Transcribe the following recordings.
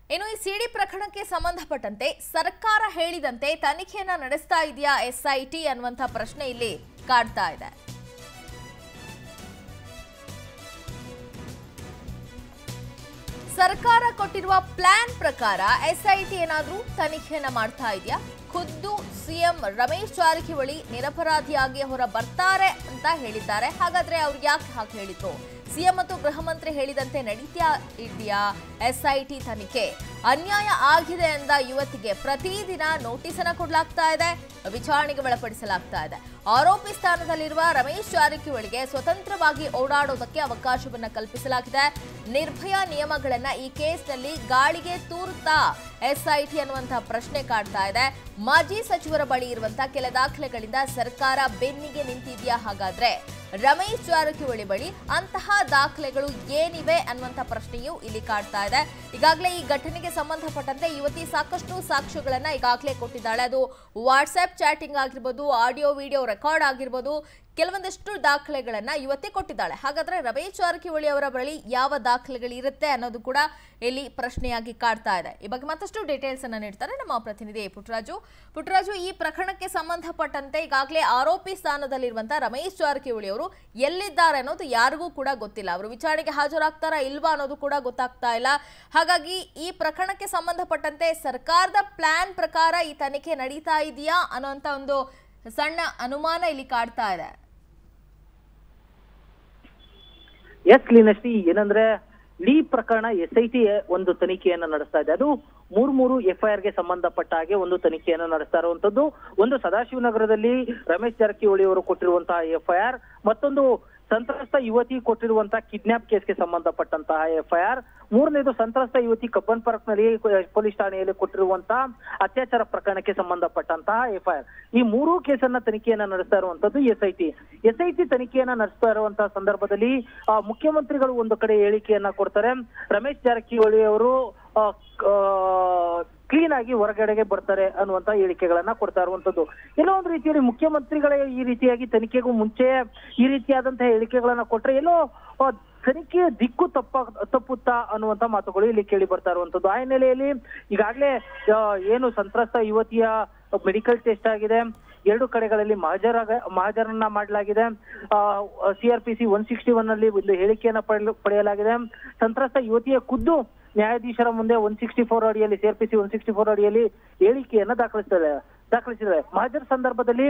ಇನ್ನು ಈ ಸಿಡಿ ಪ್ರಕರಣಕ್ಕೆ ಸಂಬಂಧಪಟ್ಟಂತೆ ಸರ್ಕಾರ ಹೇಳಿದಂತೆ ತನಿಖೆಯನ್ನ ನಡೆಸ್ತಾ ಇದೆಯಾ ಎಸ್ಐಟಿ ಅನ್ನುವಂಥ ಪ್ರಶ್ನೆ ಇಲ್ಲಿ ಕಾಡ್ತಾ ಇದೆ ಸರ್ಕಾರ ಕೊಟ್ಟಿರುವ ಪ್ಲಾನ್ ಪ್ರಕಾರ ಎಸ್ಐಟಿ ಏನಾದ್ರೂ ತನಿಖೆಯನ್ನ ಮಾಡ್ತಾ ಇದೆಯಾ ಖುದ್ದು ಸಿಎಂ ರಮೇಶ್ ಜಾರಕಿಹೊಳಿ ನಿರಪರಾಧಿಯಾಗಿ ಹೊರ ಬರ್ತಾರೆ ಅಂತ ಹೇಳಿದ್ದಾರೆ ಹಾಗಾದ್ರೆ ಅವ್ರು ಯಾಕೆ ಹಾಗೆ ಹೇಳಿದ್ರು ಸಿಎಂ ಮತ್ತು ಗೃಹ ಮಂತ್ರಿ ಹೇಳಿದಂತೆ ನಡೀತಾ ಇದೆಯಾ ಎಸ್ಐಟಿ ತನಿಖೆ ಅನ್ಯಾಯ ಆಗಿದೆ ಎಂದ ಯುವತಿಗೆ ಪ್ರತಿದಿನ ನೋಟಿಸ್ ಅನ್ನ ಕೊಡಲಾಗ್ತಾ ಇದೆ ವಿಚಾರಣೆಗೆ ಒಳಪಡಿಸಲಾಗ್ತಾ ಇದೆ ಆರೋಪಿ ಸ್ಥಾನದಲ್ಲಿರುವ ರಮೇಶ್ ಜಾರಕಿಹೊಳಿಗೆ ಸ್ವತಂತ್ರವಾಗಿ ಓಡಾಡೋದಕ್ಕೆ ಅವಕಾಶವನ್ನ ಕಲ್ಪಿಸಲಾಗಿದೆ ನಿರ್ಭಯ ನಿಯಮಗಳನ್ನ ಈ ಕೇಸ್ನಲ್ಲಿ ಗಾಳಿಗೆ ತೂರುತ್ತಾ ಎಸ್ಐಟಿ ಅನ್ನುವಂತಹ ಪ್ರಶ್ನೆ ಕಾಡ್ತಾ ಇದೆ ಮಾಜಿ ಸಚಿವರ ಬಳಿ ಇರುವಂತಹ ಕೆಲ ದಾಖಲೆಗಳಿಂದ ಸರ್ಕಾರ ಬೆನ್ನಿಗೆ ನಿಂತಿದೆಯಾ ಹಾಗಾದ್ರೆ ರಮೇಶ್ ಜಾರಕಿಹೊಳಿ ಬಳಿ ಅಂತಹ ದಾಖಲೆಗಳು ಏನಿವೆ ಅನ್ನುವಂಥ ಪ್ರಶ್ನೆಯು ಇಲ್ಲಿ ಕಾಡ್ತಾ ಇದೆ ಈಗಾಗಲೇ ಈ ಘಟನೆಗೆ ಸಂಬಂಧಪಟ್ಟಂತೆ ಯುವತಿ ಸಾಕಷ್ಟು ಸಾಕ್ಷ್ಯಗಳನ್ನ ಈಗಾಗಲೇ ಕೊಟ್ಟಿದ್ದಾಳೆ ಅದು ವಾಟ್ಸ್ಆಪ್ ಚಾಟಿಂಗ್ ಆಗಿರ್ಬೋದು ಆಡಿಯೋ ವಿಡಿಯೋ ರೆಕಾರ್ಡ್ ಆಗಿರ್ಬೋದು ಕೆಲವೊಂದಷ್ಟು ದಾಖಲೆಗಳನ್ನ ಯುವತಿ ಕೊಟ್ಟಿದ್ದಾಳೆ ಹಾಗಾದ್ರೆ ರಮೇಶ್ ಜಾರಕಿಹೊಳಿ ಅವರ ಬಳಿ ಯಾವ ದಾಖಲೆಗಳು ಇರುತ್ತೆ ಅನ್ನೋದು ಕೂಡ ಇಲ್ಲಿ ಪ್ರಶ್ನೆಯಾಗಿ ಕಾಡ್ತಾ ಇದೆ ಈ ಬಗ್ಗೆ ಮತ್ತಷ್ಟು ಡೀಟೇಲ್ಸ್ ಅನ್ನ ನೀಡ್ತಾರೆ ನಮ್ಮ ಪ್ರತಿನಿಧಿ ಪುಟ್ಟರಾಜು ಪುಟ್ಟರಾಜು ಈ ಪ್ರಕರಣಕ್ಕೆ ಸಂಬಂಧಪಟ್ಟಂತೆ ಈಗಾಗಲೇ ಆರೋಪಿ ಸ್ಥಾನದಲ್ಲಿರುವಂತಹ ರಮೇಶ್ ಜಾರಕಿಹೊಳಿ ಅವರು ಎಲ್ಲಿದ್ದಾರೆ ಅನ್ನೋದು ಯಾರಿಗೂ ಕೂಡ ಗೊತ್ತಿಲ್ಲ ಅವರು ವಿಚಾರಣೆಗೆ ಹಾಜರಾಗ್ತಾರಾ ಇಲ್ವಾ ಅನ್ನೋದು ಕೂಡ ಗೊತ್ತಾಗ್ತಾ ಇಲ್ಲ ಹಾಗಾಗಿ ಈ ಪ್ರಕರಣಕ್ಕೆ ಸಂಬಂಧಪಟ್ಟಂತೆ ಸರ್ಕಾರದ ಪ್ಲಾನ್ ಪ್ರಕಾರ ಈ ತನಿಖೆ ನಡೀತಾ ಇದೆಯಾ ಅನ್ನೋಂಥ ಒಂದು ಸಣ್ಣ ಅನುಮಾನ ಇಲ್ಲಿ ಕಾಡ್ತಾ ಇದೆ ಎಸ್ ಲೀನಶ್ರೀ ಏನಂದ್ರೆ ಇಡೀ ಪ್ರಕರಣ ಎಸ್ ಐ ಟಿ ಒಂದು ತನಿಖೆಯನ್ನ ನಡೆಸ್ತಾ ಇದೆ ಅದು ಮೂರ್ ಮೂರು ಎಫ್ಐಆರ್ ಗೆ ಸಂಬಂಧಪಟ್ಟ ಹಾಗೆ ಒಂದು ತನಿಖೆಯನ್ನ ನಡೆಸ್ತಾ ಇರುವಂತದ್ದು ಒಂದು ಸದಾಶಿವನಗರದಲ್ಲಿ ರಮೇಶ್ ಜಾರಕಿಹೊಳಿ ಅವರು ಕೊಟ್ಟಿರುವಂತಹ ಎಫ್ಐಆರ್ ಮತ್ತೊಂದು ಸಂತ್ರಸ್ತ ಯುವತಿ ಕೊಟ್ಟಿರುವಂತಹ ಕಿಡ್ನಾಪ್ ಕೇಸ್ಗೆ ಸಂಬಂಧಪಟ್ಟಂತಹ ಎಫ್ಐಆರ್ ಮೂರನೇದು ಸಂತ್ರಸ್ತ ಯುವತಿ ಕಬ್ಬನ್ ಪಾರ್ಕ್ ನಲ್ಲಿ ಪೊಲೀಸ್ ಠಾಣೆಯಲ್ಲಿ ಕೊಟ್ಟಿರುವಂತಹ ಅತ್ಯಾಚಾರ ಪ್ರಕರಣಕ್ಕೆ ಸಂಬಂಧಪಟ್ಟಂತಹ ಎಫ್ಐಆರ್ ಈ ಮೂರೂ ಕೇಸನ್ನ ತನಿಖೆಯನ್ನ ನಡೆಸ್ತಾ ಇರುವಂತದ್ದು S I T S I T ತನಿಖೆಯನ್ನ ನಡೆಸ್ತಾ ಇರುವಂತಹ ಸಂದರ್ಭದಲ್ಲಿ ಆ, ಮುಖ್ಯಮಂತ್ರಿಗಳು ಒಂದು ಕಡೆ ಹೇಳಿಕೆಯನ್ನ ಕೊಡ್ತಾರೆ ರಮೇಶ್ ಜಾರಕಿಹೊಳಿ ಅವರು ಕ್ಲೀನ್ ಆಗಿ ಹೊರಗಡೆಗೆ ಬರ್ತಾರೆ ಅನ್ನುವಂತ ಹೇಳಿಕೆಗಳನ್ನ ಕೊಡ್ತಾ ಇರುವಂತದ್ದು ಎಲ್ಲೋ ಒಂದು ರೀತಿಯಲ್ಲಿ ಮುಖ್ಯಮಂತ್ರಿಗಳೇ ಈ ರೀತಿಯಾಗಿ ತನಿಖೆಗೂ ಮುಂಚೆ ಈ ರೀತಿಯಾದಂತಹ ಹೇಳಿಕೆಗಳನ್ನ ಕೊಟ್ರೆ ಎಲ್ಲೋ ಆ, ತನಿಖೆಯ ದಿಕ್ಕು ತಪ್ಪ ತಪ್ಪುತ್ತಾ ಅನ್ನುವಂತ ಮಾತುಗಳು ಇಲ್ಲಿ ಕೇಳಿ ಬರ್ತಾ ಇರುವಂತದ್ದು ಆ ಹಿನ್ನೆಲೆಯಲ್ಲಿ ಈಗಾಗಲೇ ಆ, ಏನು ಸಂತ್ರಸ್ತ ಯುವತಿಯ ಮೆಡಿಕಲ್ ಟೆಸ್ಟ್ ಆಗಿದೆ ಎರಡು ಕಡೆಗಳಲ್ಲಿ ಮಹಾಜರ ಮಹಾಜರನ್ನ ಮಾಡಲಾಗಿದೆ ಸಿಆರ್ಪಿಸಿ ಒನ್ ಸಿಕ್ಸ್ಟಿ ಒನ್ ಅಲ್ಲಿ ಒಂದು ಹೇಳಿಕೆಯನ್ನ ಪಡೆಯಲು ಪಡೆಯಲಾಗಿದೆ ಸಂತ್ರಸ್ತ ಯುವತಿಯ ಖುದ್ದು ನ್ಯಾಯಾಧೀಶರ ಮುಂದೆ ಒನ್ ಸಿಕ್ಸ್ಟಿ ಫೋರ್ ಅಡಿಯಲ್ಲಿ ಸಿಆರ್ಪಿಸಿ ಒನ್ ಸಿಕ್ಸ್ಟಿ ಫೋರ್ ಅಡಿಯಲ್ಲಿ ಹೇಳಿಕೆಯನ್ನ ದಾಖಲಿಸಿದ್ದಾರೆ ದಾಖಲಿಸಿದ್ದಾರೆ ಮಹಾಜರ್ ಸಂದರ್ಭದಲ್ಲಿ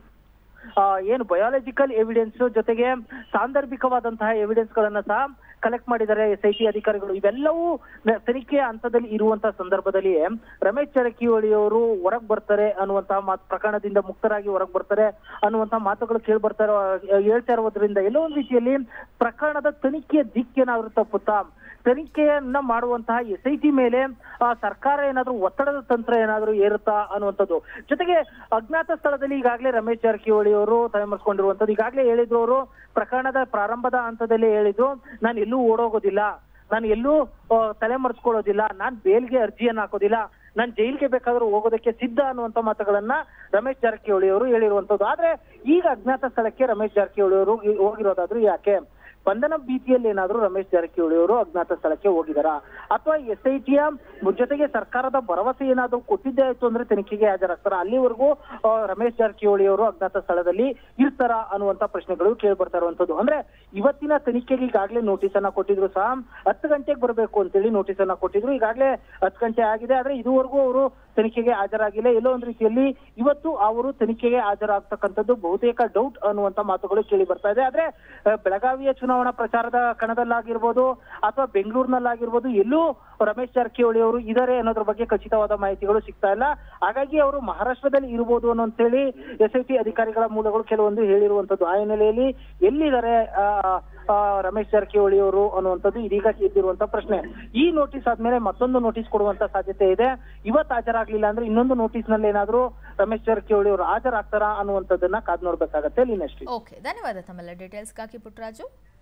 ಆ, ಏನು ಬಯಾಲಜಿಕಲ್ ಎವಿಡೆನ್ಸ್ ಜೊತೆಗೆ ಸಾಂದರ್ಭಿಕವಾದಂತಹ ಎವಿಡೆನ್ಸ್ ಗಳನ್ನ ಸಹ ಕಲೆಕ್ಟ್ ಮಾಡಿದ್ದಾರೆ ಎಸ್ ಐ ಟಿ ಅಧಿಕಾರಿಗಳು ಇವೆಲ್ಲವೂ ನ- ತನಿಖೆಯ ಹಂತದಲ್ಲಿ ಇರುವಂತಹ ಸಂದರ್ಭದಲ್ಲಿ ರಮೇಶ್ ಜಾರಕಿಹೊಳಿ ಅವರು ಹೊರಗ್ ಬರ್ತಾರೆ ಅನ್ನುವಂತಹ ಮಾತು ಪ್ರಕರಣದಿಂದ ಮುಕ್ತರಾಗಿ ಹೊರಗ್ ಬರ್ತಾರೆ ಅನ್ನುವಂತಹ ಮಾತುಗಳು ಕೇಳಿ ಬರ್ತಾರೆ ಹೇಳ್ತಾ ಇರೋದ್ರಿಂದ ಎಲ್ಲೋ ಒಂದು ರೀತಿಯಲ್ಲಿ ಪ್ರಕರಣದ ತನಿಖೆಯ ದಿಕ್ಕೇನಾದ್ರೂ ತಪ್ಪುತ್ತಾ ತನಿಖೆಯನ್ನ ಮಾಡುವಂತಹ ಎಸ್ ಐ ಟಿ ಮೇಲೆ ಆ, ಸರ್ಕಾರ ಏನಾದ್ರೂ ಒತ್ತಡದ ತಂತ್ರ ಏನಾದ್ರೂ ಏರುತ್ತಾ ಅನ್ನುವಂಥದ್ದು ಜೊತೆಗೆ ಅಜ್ಞಾತ ಸ್ಥಳದಲ್ಲಿ ಈಗಾಗಲೇ ರಮೇಶ್ ಜಾರಕಿಹೊಳಿ ಅವರು ತಲೆಮರೆಸ್ಕೊಂಡಿರುವಂತದ್ದು ಈಗಾಗಲೇ ಹೇಳಿದ್ರು ಅವರು ಪ್ರಕರಣದ ಪ್ರಾರಂಭದ ಹಂತದಲ್ಲಿ ಹೇಳಿದ್ರು ನಾನು ಎಲ್ಲೂ ಓಡೋಗೋದಿಲ್ಲ ನಾನು ಎಲ್ಲೂ ಆ, ತಲೆ ಮರೆಸ್ಕೊಳ್ಳೋದಿಲ್ಲ ನಾನ್ ಬೇಲ್ಗೆ ಅರ್ಜಿಯನ್ನ ಹಾಕೋದಿಲ್ಲ ನಾನ್ ಜೈಲ್ಗೆ ಬೇಕಾದ್ರೂ ಹೋಗೋದಕ್ಕೆ ಸಿದ್ಧ ಅನ್ನುವಂತ ಮಾತುಗಳನ್ನ ರಮೇಶ್ ಜಾರಕಿಹೊಳಿ ಅವರು ಹೇಳಿರುವಂತದ್ದು ಆದ್ರೆ ಈಗ ಅಜ್ಞಾತ ಸ್ಥಳಕ್ಕೆ ರಮೇಶ್ ಜಾರಕಿಹೊಳಿ ಅವರು ಹೋಗಿರೋದಾದ್ರೂ ಯಾಕೆ ಬಂಧನ ಭೀತಿಯಲ್ಲಿ ಏನಾದ್ರೂ ರಮೇಶ್ ಜಾರಕಿಹೊಳಿ ಅವರು ಅಜ್ಞಾತ ಸ್ಥಳಕ್ಕೆ ಹೋಗಿದಾರ ಅಥವಾ ಎಸ್ ಐ ಟಿಯ ಜೊತೆಗೆ ಸರ್ಕಾರದ ಭರವಸೆ ಏನಾದ್ರೂ ಕೊಟ್ಟಿದ್ದೇ ಆಯ್ತು ಅಂದ್ರೆ ತನಿಖೆಗೆ ಹಾಜರಾಗ್ತಾರ ಅಲ್ಲಿವರೆಗೂ ಆ, ರಮೇಶ್ ಜಾರಕಿಹೊಳಿ ಅವರು ಅಜ್ಞಾತ ಸ್ಥಳದಲ್ಲಿ ಇರ್ತಾರ ಅನ್ನುವಂತ ಪ್ರಶ್ನೆಗಳು ಕೇಳಿ ಬರ್ತಾ ಇರುವಂತದ್ದು ಅಂದ್ರೆ ಇವತ್ತಿನ ತನಿಖೆಗೆ ಈಗಾಗಲೇ ನೋಟಿಸ್ ಅನ್ನ ಕೊಟ್ಟಿದ್ರು ಸಹ ಹತ್ತು ಗಂಟೆಗೆ ಬರಬೇಕು ಅಂತೇಳಿ ನೋಟಿಸ್ ಅನ್ನ ಕೊಟ್ಟಿದ್ರು ಈಗಾಗಲೇ ಹತ್ತು ಗಂಟೆ ಆಗಿದೆ ಆದ್ರೆ ಇದುವರೆಗೂ ಅವರು ತನಿಖೆಗೆ ಹಾಜರಾಗಿಲ್ಲ ಎಲ್ಲೋ ಒಂದು ರೀತಿಯಲ್ಲಿ ಇವತ್ತು ಅವರು ತನಿಖೆಗೆ ಹಾಜರಾಗ್ತಕ್ಕಂಥದ್ದು ಬಹುತೇಕ ಡೌಟ್ ಅನ್ನುವಂತ ಮಾತುಗಳು ಕೇಳಿ ಬರ್ತಾ ಇದೆ ಆದ್ರೆ ಆ, ಬೆಳಗಾವಿಯ ಚುನಾವಣಾ ಪ್ರಚಾರದ ಕಣದಲ್ಲಾಗಿರ್ಬೋದು ಅಥವಾ ಬೆಂಗಳೂರಿನಲ್ಲಾಗಿರ್ಬೋದು ಎಲ್ಲೂ ರಮೇಶ್ ಜಾರಕಿಹೊಳಿ ಅವರು ಇದಾರೆ ಅನ್ನೋದ್ರ ಬಗ್ಗೆ ಖಚಿತವಾದ ಮಾಹಿತಿಗಳು ಸಿಗ್ತಾ ಇಲ್ಲ ಹಾಗಾಗಿ ಅವರು ಮಹಾರಾಷ್ಟ್ರದಲ್ಲಿ ಇರ್ಬೋದು ಅನ್ನೋ ಅಂತೇಳಿ ಎಸ್ ಐ ಟಿ ಅಧಿಕಾರಿಗಳ ಮೂಲಗಳು ಕೆಲವೊಂದು ಹೇಳಿರುವಂತದ್ದು ಆ ಹಿನ್ನೆಲೆಯಲ್ಲಿ ಎಲ್ಲಿದ್ದಾರೆ ಆ, ಆ, ರಮೇಶ್ ಜಾರಕಿಹೊಳಿ ಅವರು ಅನ್ನುವಂಥದ್ದು ಇದೀಗ ಎದ್ದಿರುವಂತ ಪ್ರಶ್ನೆ ಈ ನೋಟಿಸ್ ಆದ್ಮೇಲೆ ಮತ್ತೊಂದು ನೋಟಿಸ್ ಕೊಡುವಂತ ಸಾಧ್ಯತೆ ಇದೆ ಇವತ್ತು ಹಾಜರಾಗ್ಲಿಲ್ಲ ಅಂದ್ರೆ ಇನ್ನೊಂದು ನೋಟಿಸ್ ನಲ್ಲಿ ಏನಾದ್ರೂ ರಮೇಶ್ ಜಾರಕಿಹೊಳಿ ಅವರು ಹಾಜರಾಗ್ತಾರಾ ಅನ್ನುವಂಥದ್ದನ್ನ ಕಾದ್ ನೋಡ್ಬೇಕಾಗತ್ತೆ ಲೀನಶ್ರೀ ಓಕೆ ಧನ್ಯವಾದ ತಮ್ಮೆಲ್ಲ ಡೀಟೇಲ್ಸ್ಗಾಗಿ ಪುಟ್ಟರಾಜು